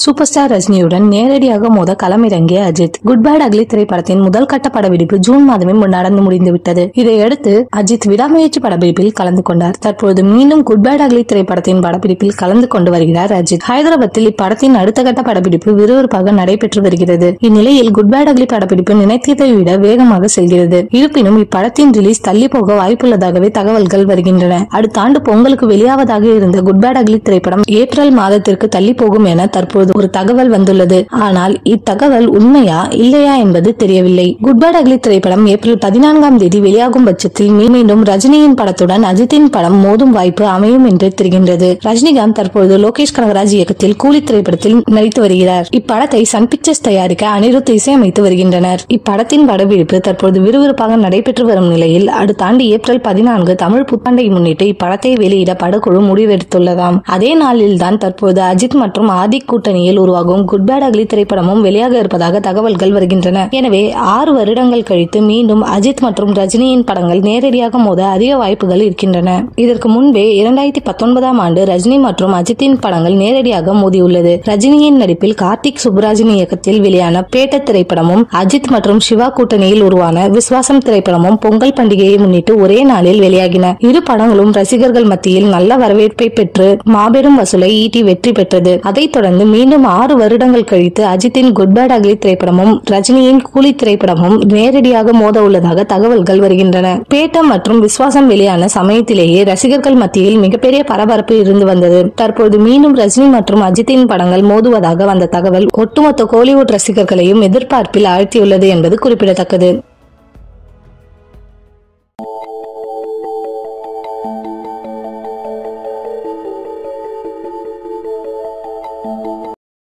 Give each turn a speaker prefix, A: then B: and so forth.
A: super star ரஜினியுடன் நேரடியாக மோத களமிறங்கிய அஜித் குட் பேட் அக்லி திரைப்படத்தின் முதல் கட்ட படப்பிடிப்பு ஜூன் மாதமே நடந்து முடிந்துவிட்டது இதையடுத்து அஜித் விடாமுயற்சி படப்பிடிப்பில் கலந்து கொண்டார் தற்போது மீண்டும் குட் பேட் அக்லி திரைப்படத்தின் படப்பிடிப்பில் கலந்து கொண்டு வருகிறார் அஜித் ஹைதராபாத்தில் இப்படத்தின் அடுத்த கட்ட படப்பிடிப்பு விறுவிறுப்பாக நடைபெற்று வருகிறது இந்நிலையில் குட் பேட் அக்லி படப்பிடிப்பு நினைத்ததை விட வேகமாக செல்கிறது இருப்பினும் இப்படத்தின் ரிலீஸ் தள்ளி போக வாய்ப்புள்ளதாகவே தகவல்கள் வருகின்றன அடுத்த ஆண்டு பொங்கலுக்கு வெளியாவதாக இருந்த குட் பேட் அக்லி திரைப்படம் ஏப்ரல் மாதத்திற்கு தள்ளி போகும் என தற்போது ஒரு தகவல் வந்துள்ளது ஆனால் இத்தகவல் உண்மையா இல்லையா என்பது தெரியவில்லை குட் பேட் அக்லி திரைப்படம் ஏப்ரல் பதினான்காம் தேதி வெளியாகும் பட்சத்தில் மீண்டும் ரஜினியின் படத்துடன் அஜித்தின் படம் மோதும் வாய்ப்பு அமையும் என்று தெரிகின்றது ரஜினிகாந்த் தற்போது லோகேஷ் கனகராஜ் இயக்கத்தில் கூலி திரைப்படத்தில் நடித்து வருகிறார் இப்படத்தை சன் பிக்சர்ஸ் தயாரிக்க அனிருத் இசையமைத்து வருகின்றனர் இப்படத்தின் படப்பிடிப்பு தற்போது விறுவிறுப்பாக நடைபெற்று வரும் நிலையில் அடுத்த ஆண்டு ஏப்ரல் பதினான்கு தமிழ் புத்தாண்டை முன்னிட்டு இப்படத்தை வெளியிட படக்குழு முடிவெடுத்துள்ளதாம் அதே நாளில் தான் தற்போது அஜித் மற்றும் ஆதிக் கூட்டணியில் உருவாகும் குட் பேட் அக்லி திரைப்படமும் வெளியாக இருப்பதாக தகவல்கள் வருகின்றன எனவே ஆறு வருடங்கள் கழித்து மீண்டும் அஜித் மற்றும் ரஜினியின் படங்கள் நேரடியாக மோத அதிக வாய்ப்புகள் இருக்கின்றன இதற்கு முன்பே இரண்டாயிரத்தி பத்தொன்பதாம் ஆண்டு ரஜினி மற்றும் அஜித்தின் படங்கள் நேரடியாக மோதியுள்ளது ரஜினியின் நடிப்பில் கார்த்திக் சுப்புராஜின் இயக்கத்தில் வெளியான பேட்ட திரைப்படமும் அஜித் மற்றும் சிவா கூட்டணியில் உருவான விஸ்வாசம் திரைப்படமும் பொங்கல் பண்டிகையை முன்னிட்டு ஒரே நாளில் வெளியாகின இரு படங்களும் ரசிகர்கள் மத்தியில் நல்ல வரவேற்பை பெற்று மாபெரும் வசூலை ஈட்டி வெற்றி பெற்றது அதைத் தொடர்ந்து மீண்டும் ஆறு வருடங்கள் கழித்து அஜித்தின் குட் பேட் அக்லி திரைப்படமும் ரஜினியின் கூலி திரைப்படமும் நேரடியாக மோத உள்ளதாக தகவல்கள் வருகின்றன பேட்டம் மற்றும் விஸ்வாசம் வெளியான சமயத்திலேயே ரசிகர்கள் மத்தியில் மிகப்பெரிய பரபரப்பு இருந்து வந்தது தற்போது மீண்டும் ரஜினி மற்றும் அஜித்தின் படங்கள் மோதுவதாக வந்த தகவல் ஒட்டுமொத்த கோலிவுட் ரசிகர்களையும் எதிர்பார்ப்பில் ஆழ்த்தியுள்ளது என்பது குறிப்பிடத்தக்கது